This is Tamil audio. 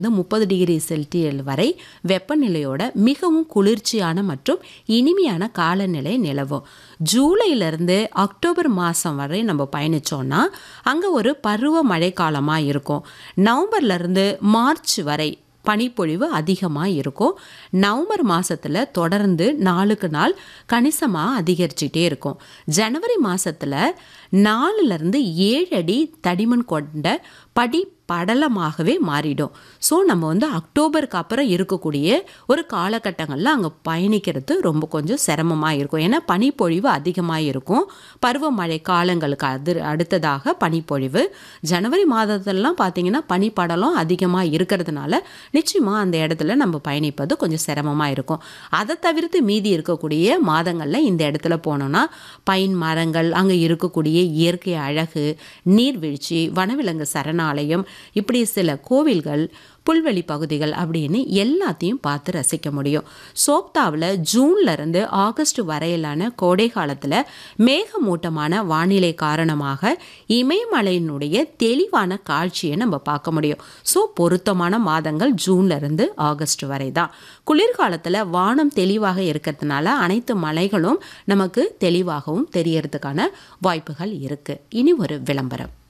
இந்த முப்பது டிகிரி செல்சியல் வரை வெப்பநிலையோட மிகவும் குளிர்ச்சியான மற்றும் இனிமையான காலநிலை நிலவும் ஜூலையிலேருந்து அக்டோபர் மாதம் வரை நம்ம பயணித்தோன்னா அங்கே ஒரு பருவ மழை காலமாக இருக்கும் நவம்பர்லேருந்து மார்ச் வரை பனிப்பொழிவு அதிகமாக இருக்கும் நவம்பர் மாதத்தில் தொடர்ந்து நாளுக்கு நாள் கணிசமாக அதிகரிச்சுட்டே இருக்கும் ஜனவரி மாதத்தில் நாலுலேருந்து ஏழு அடி தடிமன் கொண்ட படி படலமாகவே மாறிடும் ஸோ நம்ம வந்து அக்டோபருக்கு அப்புறம் இருக்கக்கூடிய ஒரு காலகட்டங்களில் அங்கே பயணிக்கிறது ரொம்ப கொஞ்சம் சிரமமாக இருக்கும் ஏன்னா பனிப்பொழிவு அதிகமாக இருக்கும் பருவமழை காலங்களுக்கு அது அடுத்ததாக பனிப்பொழிவு ஜனவரி மாதத்துலலாம் பார்த்தீங்கன்னா பனிப்படலம் அதிகமாக இருக்கிறதுனால நிச்சயமாக அந்த இடத்துல நம்ம பயணிப்பது கொஞ்சம் சிரமமாக இருக்கும் அதை தவிர்த்து மீதி இருக்கக்கூடிய மாதங்களில் இந்த இடத்துல போனோன்னா பைன் மரங்கள் அங்கே இருக்கக்கூடிய இயற்கை அழகு நீர்வீழ்ச்சி வனவிலங்கு சரணாலயம் இப்படி சில கோவில்கள் புல்வெளி பகுதிகள் அப்படின்னு எல்லாத்தையும் பார்த்து ரசிக்க முடியும் சோப்தாவில் ஜூன்லேருந்து ஆகஸ்ட் வரையிலான கோடை காலத்தில் மேகமூட்டமான வானிலை காரணமாக இமயமலையினுடைய தெளிவான காட்சியை நம்ம பார்க்க முடியும் ஸோ பொருத்தமான மாதங்கள் ஜூன்லேருந்து ஆகஸ்ட் வரை தான் குளிர்காலத்தில் வானம் தெளிவாக இருக்கிறதுனால அனைத்து மலைகளும் நமக்கு தெளிவாகவும் தெரியறதுக்கான வாய்ப்புகள் இருக்குது இனி ஒரு விளம்பரம்